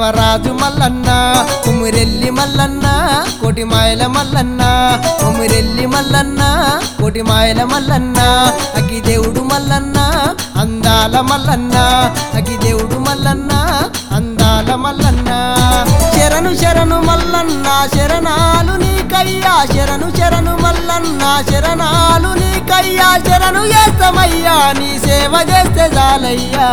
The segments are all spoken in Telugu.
దేవరాజు మల్లన్న కుమిరెల్లి మల్లన్న కోటిమాయల మల్లన్న కుమిరెల్లి మల్లన్న కోటిమాయల మల్లన్న అగ్గి దేవుడు మల్లన్న అందాల మల్లన్న అగ్గి దేవుడు మల్లన్న అందాల మల్లన్న శరణు శరణు మల్లన్న శరణాలు నీకయ్యా శరణు శరణు మల్లన్న శరణాలు నీకయ్యా శరణు చేస్తామయ్యా నీ సేవ చేస్తే చాలయ్యా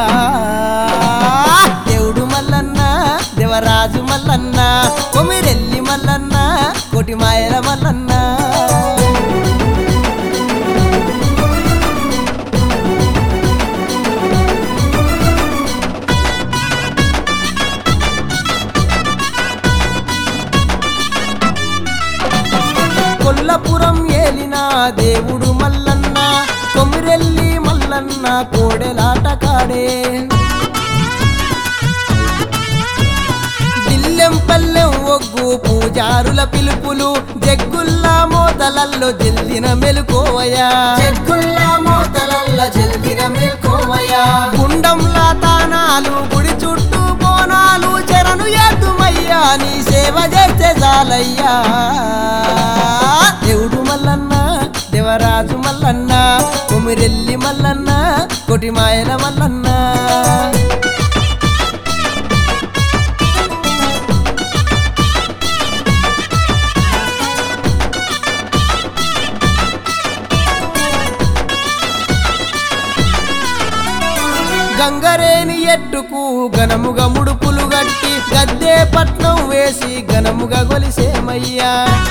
దేవుడు మల్లన్న దేవరాజు మల్లన్న కొమిరెల్లి మల్లన్న కోటిమాయల మల్లన్న కొల్లపురం ఏలిన దేవుడు మల్లన్న కొమిరెల్లి మల్లన్న కోడెలాట కాడే దిల్లెం పల్లెం ఒగ్గు పూజారుల పిలుపులు జగ్గుల్లా మోతలల్లో జల్దిన మెలుకోవయా చెక్కుల్లా మోతలల్ల జల్దిన మేల్కోవయ్యా గుండంలా తానాలు గుడి చుట్టూ బోనాలు చెరను ఎద్దుమయ్యా నీ సేవ చేస్తే చాలయ్యా దేవుడు మల్లన్న దేవరాజు మల్లన్న కొమిరెల్లి మల్లన్న కొటిమాయల మల్లన్న గంగరేని ఎట్టుకు ఘనముగా ముడుపులు గట్టి గద్దే పట్నం వేసి ఘనముగా గొలిసేమయ్యా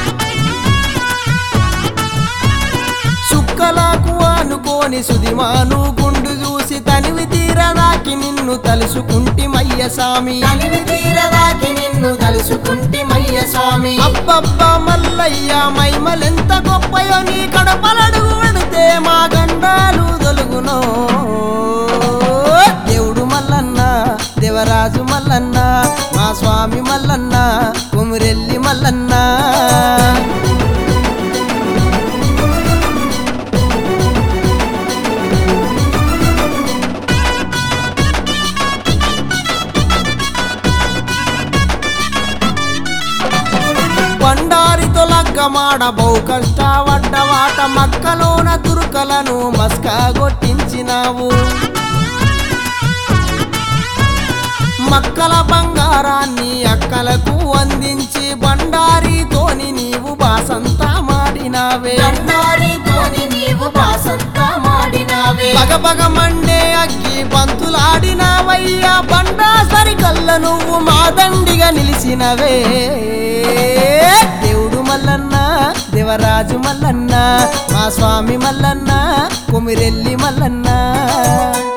సుక్కలకు అనుకోని సుదిమాను గుండు చూసి తనివి తీరదాకి నిన్ను తలుసుకుంటిమయ్య సామి తనివి తీరదాకి నిన్ను తలుసుకుంటి మయ్య స్వామి అబ్బబ్బా మల్లయ్య మైమలెంత గొప్పయో నీ కడపలడుగు పెడితే మా గండాలు తొలుగునో దేవుడు మల్లన్న దేవరాజు మల్లన్న మా స్వామి మల్లన్న కుమిరెల్లి మల్లన్న బండారితో లగ్గమాడ బహు కష్టపడ్డవాట మక్కలోన తురుకలను మస్కా కొట్టించినావు మక్కల బంగారాన్ని అక్కలకు అందించి బండారితోని నీవు బాసంతా మాడినావే దండారితోని నీవు బాసంతా మాడినావే బగబగ మండే అగ్గి బంతులాడినావయ్యా బండా సరికల్ల నువ్వు మా దండిగా నిలిచినవే దేవుడు మల్లన్న దేవరాజు మల్లన్న మా స్వామి మల్లన్న కుమిరెల్లి మల్లన్న